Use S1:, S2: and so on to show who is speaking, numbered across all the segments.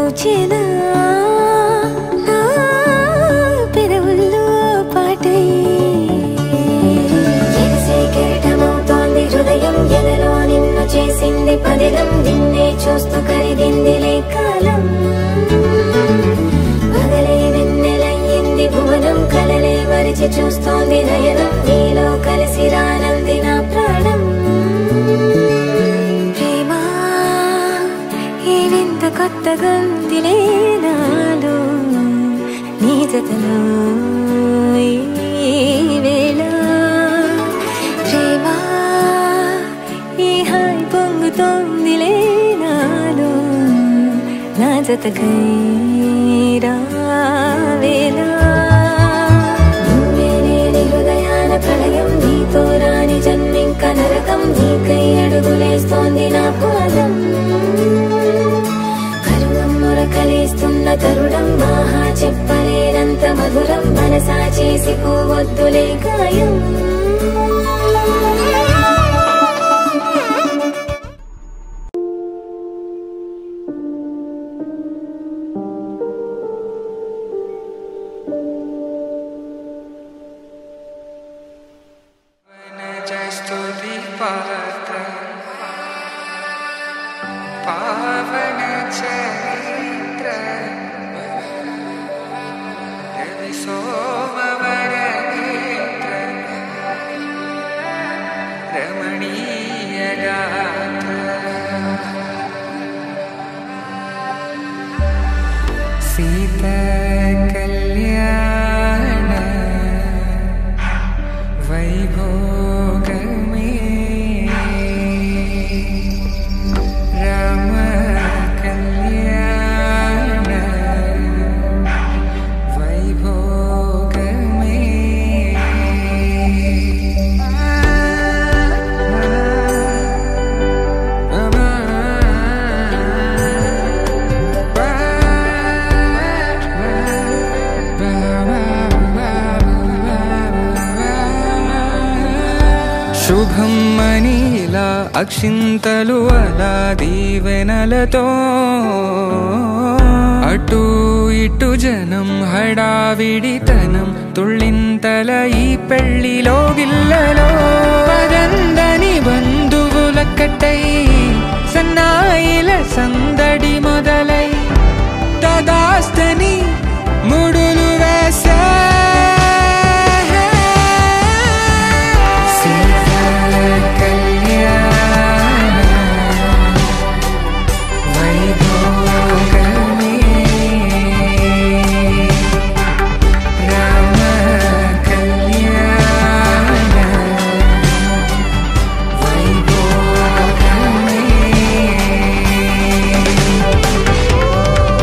S1: పూచెనా నా పెదవుల్లో పాటై ఎగసే కెరటమవుతోంది హృదయం ఎదలో నిన్ను చేసింది పదిలం నిన్నే చూస్తూ కరిగిందిలే కాలం పగలే వెన్నెలయ్యింది భువనం కలలే మరిచి చూస్తోంది నయనం నీలో కలిసి రానంది నా ప్రాణం ప్రేమ ఈ వింత కొత్తగా ఉందిలే నాలో నీ జతలో ఈ వేళ ప్రేమ ఈ హాయి పొంగుతోందిలే నాలో నా జతకై రావేలా నువ్వే లేని హృదయాన ప్రళయం నీతో రాని జన్మింక నరకం నీకై అడుగులేస్తోంది నా పాదం కరుణం మొరకలేస్తున్న తరుణం మాహా చెప్పలేనంత మధురం మనసా చేసి పోవద్దులే గాయం
S2: स्तुति पात्र पावन चरित्र रवि सोमवर नेत्र रमणीय गात्र सीता कल्याण वैभोगमे राम कल्याण वैभोगमे శుభం మనీలా అక్షింతలు అలా దీవెనలతో అటు ఇటు జనం హడావిడితనం తుళ్ళింతల ఈ పెళ్లిలో గిల్లలో పదందని బంధువులక్కటై సన్నాయిల సందడి మొదలై తదాస్తని ముడులు వేసే సీతా కళ్యాణ వైభోగమే రామ కళ్యాణ వైభోగమే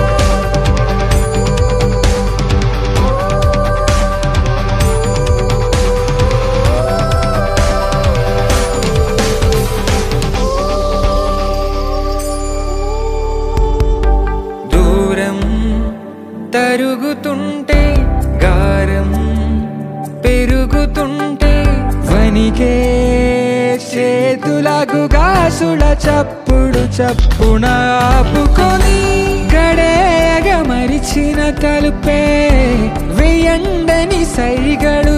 S2: దూరం తరుగుతుంటే గారం పెరుగుతుంటే వనికే చేతులకు గాసుల చప్పుడు చప్పున ఆపుకొని గడేయగ మరిచిన తలుపే వెయ్యండని సైగడు